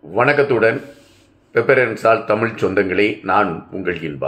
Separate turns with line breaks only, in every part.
வணக்கத்துடன் பெப்பரன்சால் தமிழ் சொந்தங்களே நான் உங்கள் இன்பா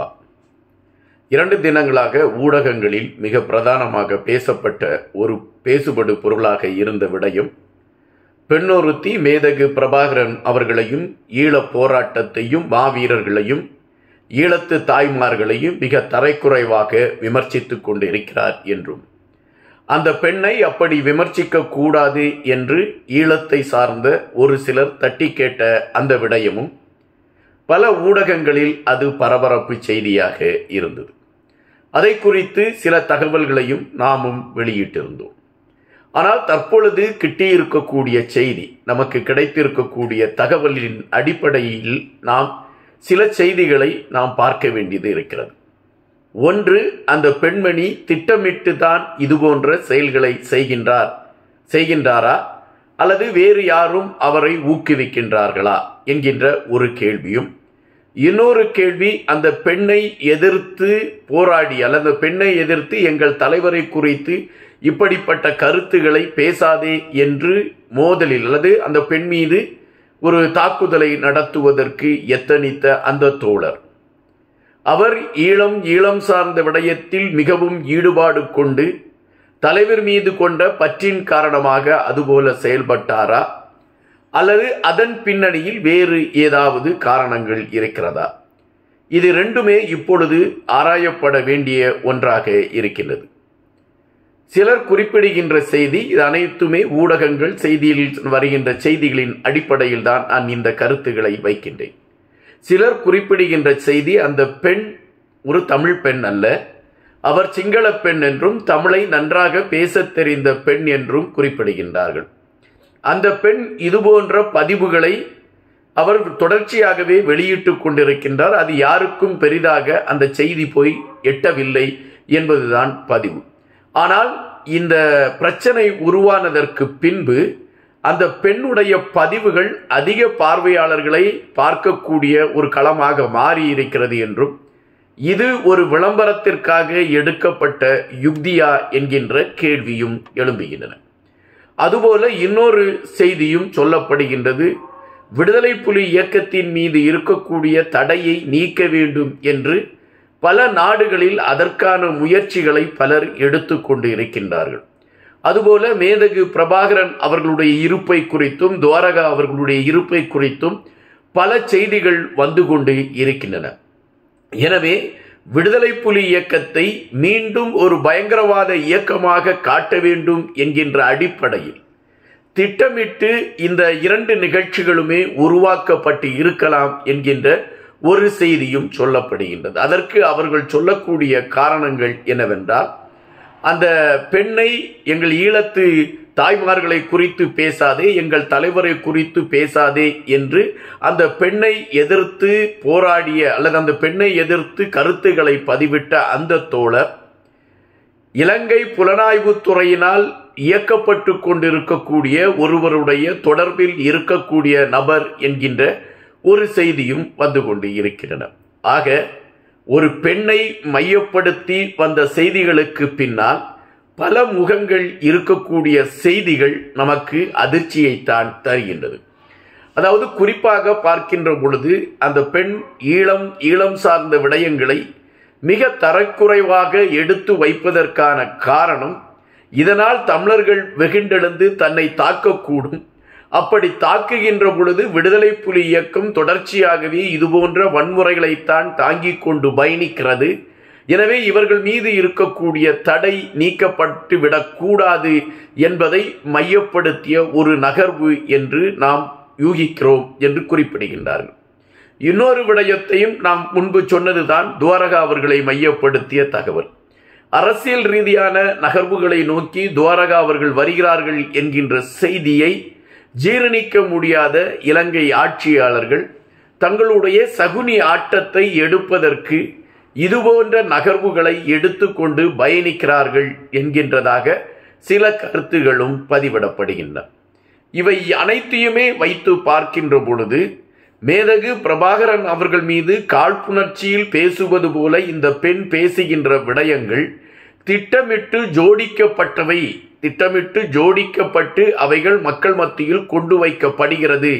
இரண்டு தினங்களாக ஊடகங்களில் மிக பிரதானமாக பேசப்பட்ட ஒரு பேசுபடு பொருளாக இருந்த விடயம் பெண்ணொருத்தி மேதகு பிரபாகரன் அவர்களையும் ஈழப் போராட்டத்தையும் மாவீரர்களையும் ஈழத்து தாய்மார்களையும் மிக தரைக்குறைவாக விமர்சித்துக் கொண்டிருக்கிறார் என்றும் அந்த பெண்ணை அப்படி விமர்சிக்க கூடாது என்று ஈழத்தை சார்ந்த ஒரு சிலர் தட்டி கேட்ட அந்த விடயமும் பல ஊடகங்களில் அது பரபரப்பு செய்தியாக இருந்தது அதை குறித்து சில தகவல்களையும் நாமும் வெளியிட்டிருந்தோம் ஆனால் தற்பொழுது கிட்டியிருக்கக்கூடிய செய்தி நமக்கு கிடைத்திருக்கக்கூடிய தகவலின் அடிப்படையில் நாம் சில செய்திகளை நாம் பார்க்க வேண்டியது இருக்கிறது ஒன்று அந்த பெண்மணி திட்டமிட்டு தான் இதுபோன்ற செயல்களை செய்கின்றார் செய்கின்றாரா அல்லது வேறு யாரும் அவரை ஊக்குவிக்கின்றார்களா என்கின்ற ஒரு கேள்வியும் இன்னொரு கேள்வி அந்த பெண்ணை எதிர்த்து போராடி அல்லது பெண்ணை எதிர்த்து எங்கள் தலைவரை குறித்து இப்படிப்பட்ட கருத்துக்களை பேசாதே என்று மோதலில் அல்லது அந்த பெண் மீது ஒரு தாக்குதலை நடத்துவதற்கு எத்தனித்த அந்த தோழர் அவர் ஈழம் ஈழம் சார்ந்த விடயத்தில் மிகவும் ஈடுபாடு கொண்டு தலைவர் மீது கொண்ட பற்றின் காரணமாக அதுபோல செயல்பட்டாரா அல்லது அதன் பின்னணியில் வேறு ஏதாவது காரணங்கள் இருக்கிறதா இது ரெண்டுமே இப்பொழுது ஆராயப்பட வேண்டிய ஒன்றாக இருக்கின்றது சிலர் குறிப்பிடுகின்ற செய்தி இது அனைத்துமே ஊடகங்கள் செய்தியில் வருகின்ற செய்திகளின் அடிப்படையில் தான் நான் இந்த கருத்துக்களை வைக்கின்றேன் சிலர் குறிப்பிடுகின்ற செய்தி அந்த பெண் ஒரு தமிழ் பெண் அல்ல அவர் சிங்கள பெண் என்றும் தமிழை நன்றாக பேசத் தெரிந்த பெண் என்றும் குறிப்பிடுகின்றார்கள் அந்த பெண் இதுபோன்ற பதிவுகளை அவர் தொடர்ச்சியாகவே வெளியிட்டுக் கொண்டிருக்கின்றார் அது யாருக்கும் பெரிதாக அந்த செய்தி போய் எட்டவில்லை என்பதுதான் பதிவு ஆனால் இந்த பிரச்சனை உருவானதற்கு பின்பு அந்த பெண்ணுடைய பதிவுகள் அதிக பார்வையாளர்களை பார்க்கக்கூடிய ஒரு களமாக மாறி இருக்கிறது என்றும் இது ஒரு விளம்பரத்திற்காக எடுக்கப்பட்ட யுக்தியா என்கின்ற கேள்வியும் எழும்புகின்றன அதுபோல இன்னொரு செய்தியும் சொல்லப்படுகின்றது விடுதலை புலி இயக்கத்தின் மீது இருக்கக்கூடிய தடையை நீக்க வேண்டும் என்று பல நாடுகளில் அதற்கான முயற்சிகளை பலர் எடுத்துக்கொண்டு இருக்கின்றார்கள் அதுபோல மேதகு பிரபாகரன் அவர்களுடைய இருப்பை குறித்தும் துவாரகா அவர்களுடைய இருப்பை குறித்தும் பல செய்திகள் வந்து கொண்டு இருக்கின்றன எனவே விடுதலை புலி இயக்கத்தை மீண்டும் ஒரு பயங்கரவாத இயக்கமாக காட்ட வேண்டும் என்கின்ற அடிப்படையில் திட்டமிட்டு இந்த இரண்டு நிகழ்ச்சிகளுமே உருவாக்கப்பட்டு இருக்கலாம் என்கின்ற ஒரு செய்தியும் சொல்லப்படுகின்றது அதற்கு அவர்கள் சொல்லக்கூடிய காரணங்கள் என்னவென்றால் அந்த பெண்ணை எங்கள் ஈழத்து தாய்மார்களை குறித்து பேசாதே எங்கள் தலைவரை குறித்து பேசாதே என்று அந்த பெண்ணை எதிர்த்து போராடிய அல்லது அந்த பெண்ணை எதிர்த்து கருத்துக்களை பதிவிட்ட அந்த தோழர் இலங்கை புலனாய்வு துறையினால் இயக்கப்பட்டு கொண்டிருக்கக்கூடிய ஒருவருடைய தொடர்பில் இருக்கக்கூடிய நபர் என்கின்ற ஒரு செய்தியும் வந்து கொண்டு இருக்கின்றன ஆக ஒரு பெண்ணை மையப்படுத்தி வந்த செய்திகளுக்கு பின்னால் பல முகங்கள் இருக்கக்கூடிய செய்திகள் நமக்கு அதிர்ச்சியைத்தான் தருகின்றது அதாவது குறிப்பாக பார்க்கின்ற பொழுது அந்த பெண் ஈழம் ஈழம் சார்ந்த விடயங்களை மிக தரக்குறைவாக எடுத்து வைப்பதற்கான காரணம் இதனால் தமிழர்கள் வெகுண்டெழுந்து தன்னை தாக்கக்கூடும் அப்படி தாக்குகின்ற பொழுது விடுதலை புலி இயக்கம் தொடர்ச்சியாகவே இதுபோன்ற வன்முறைகளைத்தான் தாங்கிக் கொண்டு பயணிக்கிறது எனவே இவர்கள் மீது இருக்கக்கூடிய தடை நீக்கப்பட்டு விடக்கூடாது என்பதை மையப்படுத்திய ஒரு நகர்வு என்று நாம் யூகிக்கிறோம் என்று குறிப்பிடுகின்றார்கள் இன்னொரு விடயத்தையும் நாம் முன்பு சொன்னதுதான் துவாரகா அவர்களை மையப்படுத்திய தகவல் அரசியல் ரீதியான நகர்வுகளை நோக்கி துவாரகா அவர்கள் வருகிறார்கள் என்கின்ற செய்தியை ஜீரணிக்க முடியாத இலங்கை ஆட்சியாளர்கள் தங்களுடைய சகுனி ஆட்டத்தை எடுப்பதற்கு இதுபோன்ற நகர்வுகளை எடுத்துக்கொண்டு பயணிக்கிறார்கள் என்கின்றதாக சில கருத்துகளும் பதிவிடப்படுகின்றன இவை அனைத்தையுமே வைத்து பார்க்கின்ற பொழுது மேதகு பிரபாகரன் அவர்கள் மீது காழ்ப்புணர்ச்சியில் பேசுவது போல இந்த பெண் பேசுகின்ற விடயங்கள் திட்டமிட்டு ஜோடிக்கப்பட்டவை திட்டமிட்டு ஜோடிக்கப்பட்டு அவைகள் மக்கள் மத்தியில் கொண்டு வைக்கப்படுகிறது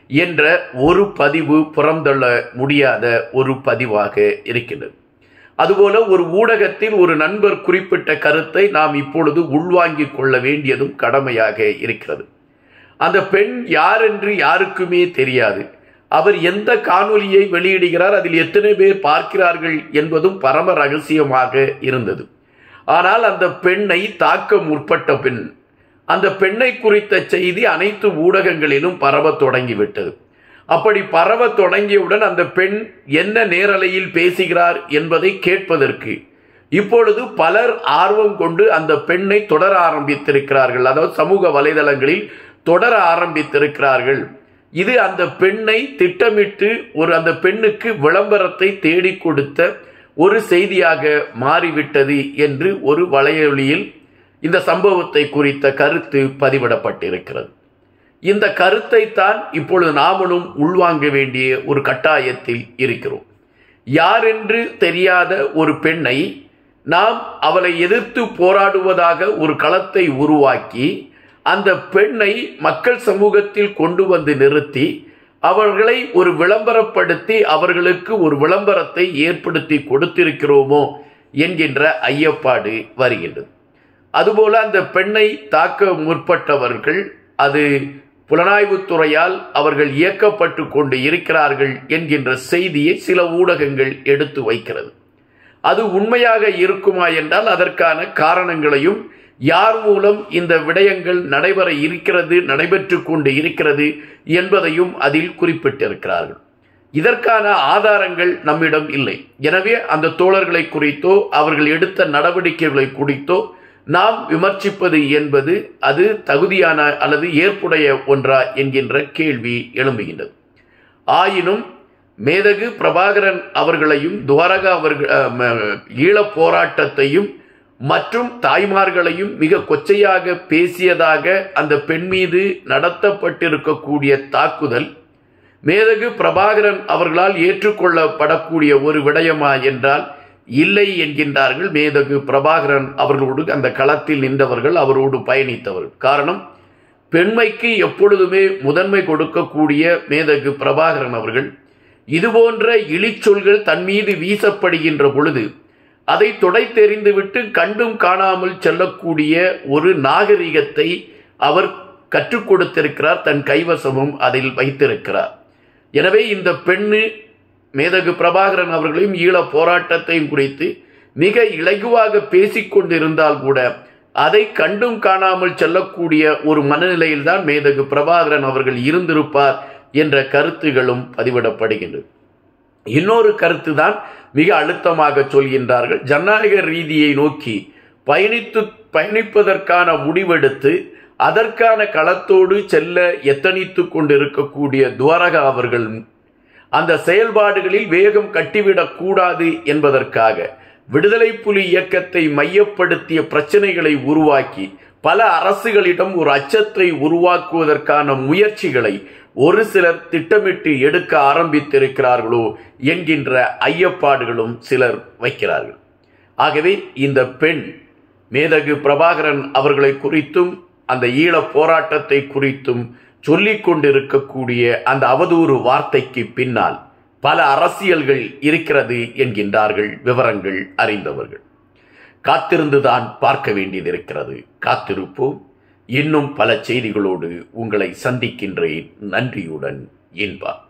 என்ற ஒரு பதிவு புறந்தள்ள முடியாத ஒரு பதிவாக இருக்கின்றது அதுபோல ஒரு ஊடகத்தில் ஒரு நண்பர் குறிப்பிட்ட கருத்தை நாம் இப்பொழுது உள்வாங்கிக் கொள்ள வேண்டியதும் கடமையாக இருக்கிறது அந்த பெண் யார் என்று யாருக்குமே தெரியாது அவர் எந்த காணொலியை வெளியிடுகிறார் அதில் எத்தனை பேர் பார்க்கிறார்கள் என்பதும் பரம ரகசியமாக இருந்தது ஆனால் அந்த பெண்ணை தாக்க முற்பட்ட பெண் அந்த பெண்ணை குறித்த செய்தி அனைத்து ஊடகங்களிலும் பரவ தொடங்கிவிட்டது அப்படி பரவ தொடங்கியவுடன் அந்த பெண் என்ன நேரலையில் பேசுகிறார் என்பதை கேட்பதற்கு இப்பொழுது பலர் ஆர்வம் கொண்டு அந்த பெண்ணை தொடர ஆரம்பித்திருக்கிறார்கள் அதாவது சமூக வலைதளங்களில் தொடர ஆரம்பித்திருக்கிறார்கள் இது அந்த பெண்ணை திட்டமிட்டு ஒரு அந்த பெண்ணுக்கு விளம்பரத்தை தேடி கொடுத்த ஒரு செய்தியாக மாறிவிட்டது என்று ஒரு வலையொலியில் இந்த சம்பவத்தை குறித்த கருத்து பதிவிடப்பட்டிருக்கிறது இந்த கருத்தை தான் இப்பொழுது நாமளும் உள்வாங்க வேண்டிய ஒரு கட்டாயத்தில் இருக்கிறோம் யார் என்று தெரியாத ஒரு பெண்ணை நாம் அவளை எதிர்த்து போராடுவதாக ஒரு களத்தை உருவாக்கி அந்த பெண்ணை மக்கள் சமூகத்தில் கொண்டு வந்து நிறுத்தி அவர்களை ஒரு விளம்பரப்படுத்தி அவர்களுக்கு ஒரு விளம்பரத்தை ஏற்படுத்தி கொடுத்திருக்கிறோமோ என்கின்ற ஐயப்பாடு வருகின்றது அதுபோல அந்த பெண்ணை தாக்க முற்பட்டவர்கள் அது புலனாய்வுத்துறையால் அவர்கள் இயக்கப்பட்டு கொண்டு இருக்கிறார்கள் என்கின்ற செய்தியை சில ஊடகங்கள் எடுத்து வைக்கிறது அது உண்மையாக இருக்குமா என்றால் அதற்கான காரணங்களையும் யார் மூலம் இந்த விடயங்கள் நடைபெற இருக்கிறது நடைபெற்று கொண்டு இருக்கிறது என்பதையும் அதில் குறிப்பிட்டிருக்கிறார்கள் இதற்கான ஆதாரங்கள் நம்மிடம் இல்லை எனவே அந்த தோழர்களை குறித்தோ அவர்கள் எடுத்த நடவடிக்கைகளை குறித்தோ நாம் விமர்சிப்பது என்பது அது தகுதியான அல்லது ஏற்புடைய ஒன்றா என்கின்ற கேள்வி எழும்புகின்றது ஆயினும் மேதகு பிரபாகரன் அவர்களையும் துவாரகா அவர்கள் ஈழப் போராட்டத்தையும் மற்றும் தாய்மார்களையும் மிக கொச்சையாக பேசியதாக அந்த பெண் மீது நடத்தப்பட்டிருக்கக்கூடிய தாக்குதல் மேதகு பிரபாகரன் அவர்களால் ஏற்றுக்கொள்ளப்படக்கூடிய ஒரு விடயமா என்றால் இல்லை என்கின்றார்கள் மேதகு பிரபாகரன் அவர்களோடு அந்த களத்தில் நின்றவர்கள் அவரோடு பயணித்தவர்கள் காரணம் பெண்மைக்கு எப்பொழுதுமே முதன்மை கொடுக்கக்கூடிய மேதகு பிரபாகரன் அவர்கள் இதுபோன்ற இழிச்சொல்கள் தன் மீது வீசப்படுகின்ற பொழுது அதை தொடை தெரிந்துவிட்டு கண்டும் காணாமல் செல்லக்கூடிய ஒரு நாகரிகத்தை அவர் கற்றுக் கொடுத்திருக்கிறார் தன் கைவசமும் அதில் வைத்திருக்கிறார் எனவே இந்த பெண்ணு மேதகு பிரபாகரன் அவர்களையும் ஈழ போராட்டத்தையும் குறித்து மிக இலகுவாக பேசிக்கொண்டிருந்தால் கூட அதை கண்டும் காணாமல் செல்லக்கூடிய ஒரு மனநிலையில்தான் மேதகு பிரபாகரன் அவர்கள் இருந்திருப்பார் என்ற கருத்துகளும் பதிவிடப்படுகின்றது இன்னொரு கருத்து தான் மிக அழுத்தமாக சொல்கின்றார்கள் ஜனநாயக ரீதியை நோக்கி பயணித்து பயணிப்பதற்கான முடிவெடுத்து அதற்கான களத்தோடு செல்ல எத்தனித்து கொண்டிருக்கக்கூடிய துவாரகா அவர்கள் அந்த செயல்பாடுகளில் வேகம் கட்டிவிடக் கூடாது என்பதற்காக விடுதலை புலி இயக்கத்தை மையப்படுத்திய பிரச்சனைகளை உருவாக்கி பல அரசுகளிடம் ஒரு அச்சத்தை உருவாக்குவதற்கான முயற்சிகளை ஒரு சிலர் திட்டமிட்டு எடுக்க ஆரம்பித்திருக்கிறார்களோ என்கின்ற ஐயப்பாடுகளும் சிலர் வைக்கிறார்கள் ஆகவே இந்த பெண் மேதகு பிரபாகரன் அவர்களை குறித்தும் அந்த ஈழ போராட்டத்தை குறித்தும் சொல்லிக் கொண்டிருக்கக்கூடிய அந்த அவதூறு வார்த்தைக்கு பின்னால் பல அரசியல்கள் இருக்கிறது என்கின்றார்கள் விவரங்கள் அறிந்தவர்கள் காத்திருந்துதான் பார்க்க வேண்டியதிருக்கிறது காத்திருப்போம் இன்னும் பல செய்திகளோடு உங்களை சந்திக்கின்றேன் நன்றியுடன் இன்பா